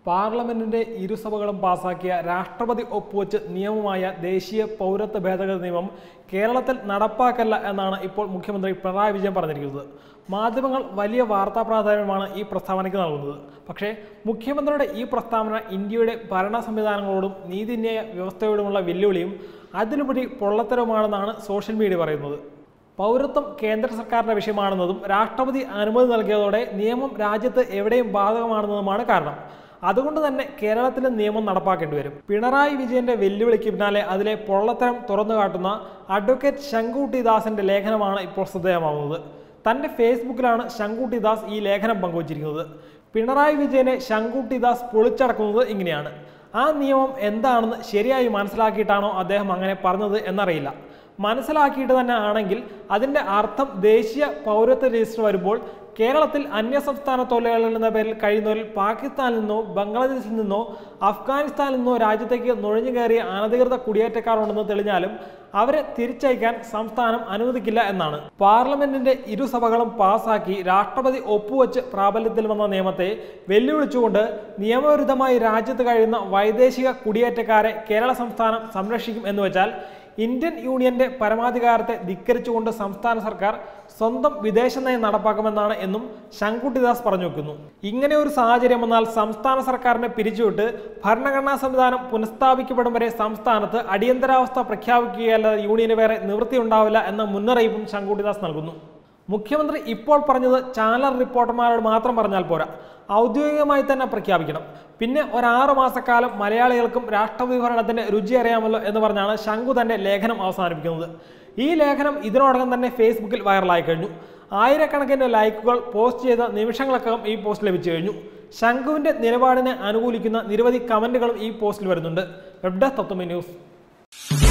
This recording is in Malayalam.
പാർലമെന്റിന്റെ ഇരുസഭകളും പാസാക്കിയ രാഷ്ട്രപതി ഒപ്പുവെച്ച് നിയമമായ ദേശീയ പൗരത്വ ഭേദഗതി നിയമം കേരളത്തിൽ നടപ്പാക്കല്ല എന്നാണ് ഇപ്പോൾ മുഖ്യമന്ത്രി പിണറായി വിജയൻ പറഞ്ഞിരിക്കുന്നത് മാധ്യമങ്ങൾ വലിയ വാർത്താ പ്രാധാന്യമാണ് ഈ പ്രസ്താവനയ്ക്ക് നൽകുന്നത് പക്ഷേ മുഖ്യമന്ത്രിയുടെ ഈ പ്രസ്താവന ഇന്ത്യയുടെ ഭരണ സംവിധാനങ്ങളോടും നീതിന്യായ വ്യവസ്ഥയോടുമുള്ള വെല്ലുവിളിയും അതിലുപരി പൊള്ളത്തരവുമാണെന്നാണ് സോഷ്യൽ മീഡിയ പറയുന്നത് പൗരത്വം കേന്ദ്ര സർക്കാരിന്റെ വിഷയമാണെന്നതും രാഷ്ട്രപതി അനുമതി നൽകിയതോടെ നിയമം രാജ്യത്ത് എവിടെയും ബാധകമാണെന്നതുമാണ് കാരണം അതുകൊണ്ട് തന്നെ കേരളത്തിലെ നിയമം നടപ്പാക്കേണ്ടി വരും പിണറായി വിജയന്റെ വെല്ലുവിളിക്ക് പിന്നാലെ അതിലെ പൊള്ളത്തരം തുറന്നു കാട്ടുന്ന അഡ്വക്കേറ്റ് ശങ്കുട്ടി ദാസിന്റെ ലേഖനമാണ് ഇപ്പോൾ ശ്രദ്ധേയമാവുന്നത് തന്റെ ഫേസ്ബുക്കിലാണ് ശങ്കുട്ടി ദാസ് ഈ ലേഖനം പങ്കുവച്ചിരിക്കുന്നത് പിണറായി വിജയനെ ശങ്കുട്ടി ദാസ് പൊളിച്ചടക്കുന്നത് ഇങ്ങനെയാണ് ആ നിയമം എന്താണെന്ന് ശരിയായി മനസ്സിലാക്കിയിട്ടാണോ അദ്ദേഹം അങ്ങനെ പറഞ്ഞത് എന്നറിയില്ല മനസ്സിലാക്കിയിട്ട് തന്നെ ആണെങ്കിൽ അതിൻ്റെ അർത്ഥം ദേശീയ പൗരത്വ രജിസ്റ്റർ വരുമ്പോൾ കേരളത്തിൽ അന്യസംസ്ഥാന തൊഴിലാളികൾ എന്ന പേരിൽ കഴിയുന്നവരിൽ പാകിസ്ഥാനിൽ നിന്നോ ബംഗ്ലാദേശിൽ നിന്നോ അഫ്ഗാനിസ്ഥാനിൽ നിന്നോ രാജ്യത്തേക്ക് നുഴഞ്ഞു കയറിയ അനധികൃത കുടിയേറ്റക്കാർ ഉണ്ടെന്ന് തെളിഞ്ഞാലും അവരെ തിരിച്ചയക്കാൻ സംസ്ഥാനം അനുവദിക്കില്ല എന്നാണ് പാർലമെന്റിന്റെ ഇരുസഭകളും പാസാക്കി രാഷ്ട്രപതി ഒപ്പുവെച്ച് പ്രാബല്യത്തിൽ വന്ന നിയമത്തെ വെല്ലുവിളിച്ചുകൊണ്ട് നിയമവിരുദ്ധമായി രാജ്യത്ത് കഴിയുന്ന വൈദേശിക കുടിയേറ്റക്കാരെ കേരള സംസ്ഥാനം സംരക്ഷിക്കും എന്ന് വെച്ചാൽ ഇന്ത്യൻ യൂണിയന്റെ പരമാധികാരത്തെ ധിക്കരിച്ചുകൊണ്ട് സംസ്ഥാന സർക്കാർ സ്വന്തം വിദേശ നയം നടപ്പാക്കുമെന്നാണ് എന്നും ശങ്കുട്ടിദാസ് പറഞ്ഞു വെക്കുന്നു ഇങ്ങനെ ഒരു സാഹചര്യം വന്നാൽ സംസ്ഥാന സർക്കാരിനെ പിരിച്ചുവിട്ട് ഭരണഘടനാ സംവിധാനം പുനഃസ്ഥാപിക്കപ്പെടും വരെ സംസ്ഥാനത്ത് അടിയന്തരാവസ്ഥ പ്രഖ്യാപിക്കുകയല്ലാതെ യൂണിയന് വേറെ നിവൃത്തിയുണ്ടാവില്ല എന്ന മുന്നറിയിപ്പും ശങ്കുട്ടിദാസ് നൽകുന്നു മുഖ്യമന്ത്രി ഇപ്പോൾ പറഞ്ഞത് ചാനൽ റിപ്പോർട്ടർമാരോട് മാത്രം പറഞ്ഞാൽ പോരാ ഔദ്യോഗികമായി തന്നെ പ്രഖ്യാപിക്കണം പിന്നെ ഒരാറു മാസക്കാലം മലയാളികൾക്കും രാഷ്ട്രപതി ഭരണത്തിന്റെ രുചി അറിയാമല്ലോ എന്ന് പറഞ്ഞാണ് ശംഖു തന്റെ ലേഖനം അവസാനിപ്പിക്കുന്നത് ഈ ലേഖനം ഇതിനോടകം തന്നെ ഫേസ്ബുക്കിൽ വൈറലായി കഴിഞ്ഞു ആയിരക്കണക്കിന് ലൈക്കുകൾ പോസ്റ്റ് ചെയ്ത നിമിഷങ്ങൾക്കകം ഈ പോസ്റ്റ് ലഭിച്ചു കഴിഞ്ഞു ശംഖുവിന്റെ നിലപാടിനെ അനുകൂലിക്കുന്ന നിരവധി കമന്റുകളും ഈ പോസ്റ്റിൽ വരുന്നുണ്ട് വെബ് ഡെസ്ക് തത്വമി ന്യൂസ്